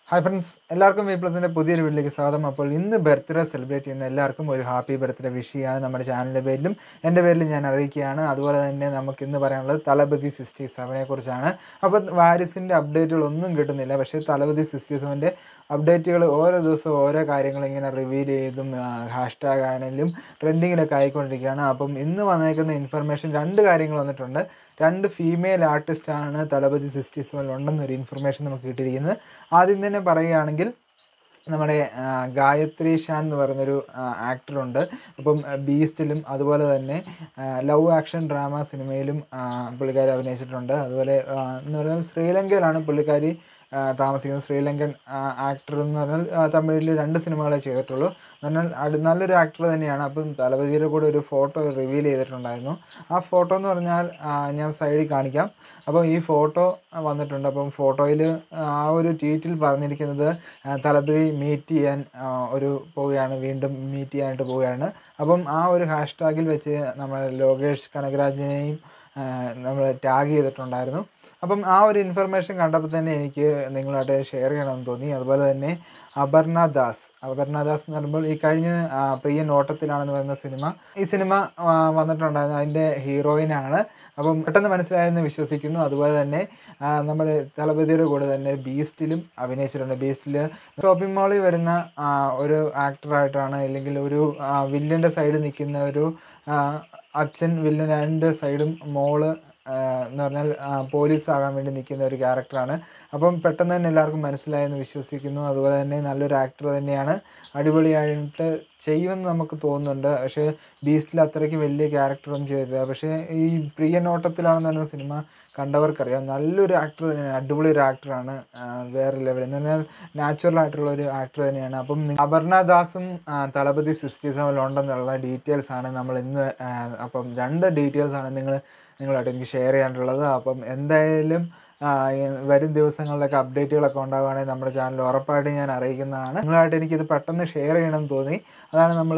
hi friends എല്ലാവർക്കും V പ്ലസിൻ്റെ പുതിയൊരു വീട്ടിലേക്ക് സ്വാഗതം അപ്പോൾ ഇന്ന് ബർത്ത്ഡേ സെലിബ്രേറ്റ് ചെയ്യുന്ന എല്ലാവർക്കും ഒരു ഹാപ്പി ബർത്ത്ഡേ വിഷ് ചെയ്യാണ് നമ്മുടെ ചാനലിൻ്റെ പേരിലും എൻ്റെ പേരിലും ഞാൻ അറിയിക്കുകയാണ് അതുപോലെ തന്നെ നമുക്ക് ഇന്ന് പറയാനുള്ളത് തലപതി സിക്സ്റ്റി സെവനെ കുറിച്ചാണ് അപ്പോൾ വാരിസിൻ്റെ അപ്ഡേറ്റുകളൊന്നും കിട്ടുന്നില്ല പക്ഷേ തലപതി സിക്സ്റ്റി സെവൻ്റെ അപ്ഡേറ്റുകൾ ഓരോ ദിവസവും ഓരോ കാര്യങ്ങൾ ഇങ്ങനെ റിവീൽ ചെയ്തും ഹാഷ്ടാഗ് ആണെങ്കിലും ട്രെൻഡിങ്ങിലൊക്കെ ആയിക്കൊണ്ടിരിക്കുകയാണ് അപ്പം ഇന്ന് വന്നേക്കുന്ന ഇൻഫർമേഷൻ രണ്ട് കാര്യങ്ങൾ വന്നിട്ടുണ്ട് രണ്ട് ഫീമെയിൽ ആർട്ടിസ്റ്റാണ് തലപതി സിക്സ്റ്റി സെവനിൽ ഉണ്ടെന്നൊരു ഇൻഫർമേഷൻ നമുക്ക് കിട്ടിയിരിക്കുന്നത് ആദ്യം തന്നെ പറയുകയാണെങ്കിൽ നമ്മുടെ ആ, ഗായത്രി ഷാൻ എന്ന് പറയുന്നൊരു ആക്ടറുണ്ട് അപ്പം ബീസ്റ്റിലും അതുപോലെ തന്നെ ലവ് ആക്ഷൻ ഡ്രാമ സിനിമയിലും ആ, പുള്ളിക്കാരി അഭിനയിച്ചിട്ടുണ്ട് അതുപോലെ ആ, എന്ന് പറഞ്ഞാൽ ശ്രീലങ്കയിലാണ് പുള്ളിക്കാരി ആ, താമസിക്കുന്നത് ശ്രീലങ്കൻ ആക്ടർ എന്ന് പറഞ്ഞാൽ ആ, തമിഴിൽ രണ്ട് സിനിമകളെ ചെയ്തിട്ടുള്ളൂ എന്ന് പറഞ്ഞാൽ അത് നല്ലൊരു ആക്ടർ തന്നെയാണ് അപ്പം തലപതിയുടെ കൂടെ ഒരു ഫോട്ടോ റിവീൽ ചെയ്തിട്ടുണ്ടായിരുന്നു ആ ഫോട്ടോ എന്ന് പറഞ്ഞാൽ ആ, ഞാൻ സൈഡിൽ കാണിക്കാം അപ്പോൾ ഈ ഫോട്ടോ വന്നിട്ടുണ്ട് അപ്പം ഫോട്ടോയിൽ ആ ഒരു ട്വീറ്റിൽ പറഞ്ഞിരിക്കുന്നത് ആ, തലപതി മീറ്റ് ചെയ്യാൻ ആ, ഒരു പോവുകയാണ് വീണ്ടും മീറ്റ് ചെയ്യാനായിട്ട് പോവുകയാണ് അപ്പം ആ ഒരു ഹാഷ്ടാഗിൽ വെച്ച് നമ്മൾ ലോകേഷ് കനകരാജിനെയും നമ്മൾ ടാഗ് ചെയ്തിട്ടുണ്ടായിരുന്നു അപ്പം ആ ഒരു ഇൻഫർമേഷൻ കണ്ടപ്പോൾ തന്നെ എനിക്ക് നിങ്ങളായിട്ട് ഷെയർ ചെയ്യണമെന്ന് തോന്നി അതുപോലെ തന്നെ അപർണ ദാസ് അപർണ ദാസ് എന്ന് പറയുമ്പോൾ ഈ കഴിഞ്ഞ ആ, പ്രിയൻ ഓട്ടത്തിലാണെന്ന് പറയുന്ന സിനിമ ഈ സിനിമ ആ, വന്നിട്ടുണ്ടായിരുന്നു അതിൻ്റെ ഹീറോയിനാണ് അപ്പം പെട്ടെന്ന് മനസ്സിലായെന്ന് വിശ്വസിക്കുന്നു അതുപോലെ തന്നെ ആ, നമ്മുടെ തലപതിയുടെ കൂടെ തന്നെ ബീസ്റ്റിലും അഭിനയിച്ചിട്ടുണ്ട് ബീസ്റ്റിൽ ഷോപ്പിംഗ് മാളിൽ വരുന്ന ആ, ഒരു ആക്ടറായിട്ടാണ് അല്ലെങ്കിൽ ഒരു വില്ലൻ്റെ സൈഡിൽ നിൽക്കുന്ന ഒരു ആ, അച്ഛൻ വില്ലൻ രണ്ട് സൈഡും മോള് ആ, എന്ന് പറഞ്ഞാൽ ആ, പോലീസ് ആകാൻ വേണ്ടി നിൽക്കുന്ന ഒരു ക്യാരക്ടറാണ് അപ്പം പെട്ടെന്ന് തന്നെ എല്ലാവർക്കും മനസ്സിലായെന്ന് വിശ്വസിക്കുന്നു അതുപോലെ തന്നെ നല്ലൊരു ആക്ടർ തന്നെയാണ് അടിപൊളിയായിട്ട് ചെയ്യുമെന്ന് നമുക്ക് തോന്നുന്നുണ്ട് പക്ഷേ ബീസ്റ്റിൽ അത്രയ്ക്ക് വലിയ ക്യാരക്ടറൊന്നും ചെയ്തിട്ടില്ല പക്ഷേ ഈ പ്രിയ നോട്ടത്തിലാണെന്ന് പറയുന്ന സിനിമ കണ്ടവർക്കറിയാം നല്ലൊരു ആക്ടർ തന്നെയാണ് അടിപൊളി ഒരു ആക്ടറാണ് വേറെ ലെവലിൽ എന്ന് പറഞ്ഞാൽ നാച്ചുറൽ ആയിട്ടുള്ള ഒരു ആക്ടർ തന്നെയാണ് അപ്പം നി- അപർണ ദാസും ആ, തലപതി സിക്സ്റ്റി സെവനിൽ ഉണ്ടെന്നുള്ള ഡീറ്റെയിൽസ് ആണ് നമ്മൾ ഇന്ന് ആ, അപ്പം രണ്ട് ഡീറ്റെയിൽസ് ആണ് നിങ്ങൾ നിങ്ങളായിട്ട് എനിക്ക് ഷെയർ ചെയ്യാനുള്ളത് അപ്പം എന്തായാലും ആ, ഈ വരും ദിവസങ്ങളിലൊക്കെ അപ്ഡേറ്റുകളൊക്കെ ഉണ്ടാവുകയാണെങ്കിൽ നമ്മുടെ ചാനൽ ഉറപ്പായിട്ടും ഞാൻ അറിയിക്കുന്നതാണ് നിങ്ങളായിട്ട് എനിക്കിത് പെട്ടെന്ന് ഷെയർ ചെയ്യണമെന്ന് തോന്നി അതാണ് നമ്മൾ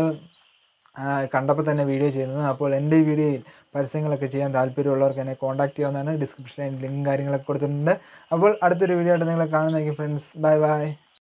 കണ്ടപ്പോൾ തന്നെ വീഡിയോ ചെയ്യുന്നത് അപ്പോൾ എൻ്റെ ഈ വീഡിയോയിൽ പരസ്യങ്ങളൊക്കെ ചെയ്യാൻ താല്പര്യമുള്ളവർക്ക് എന്നെ കോൺടാക്ട് ചെയ്യാവുന്നതാണ് ഡിസ്ക്രിപ്ഷനിൽ ലിങ്ക് കാര്യങ്ങളൊക്കെ കൊടുത്തിട്ടുണ്ട് അപ്പോൾ അടുത്തൊരു വീഡിയോ ആയിട്ട് നിങ്ങളെ കാണുന്നതായിരിക്കും ഫ്രണ്ട്സ് ബൈ ബൈ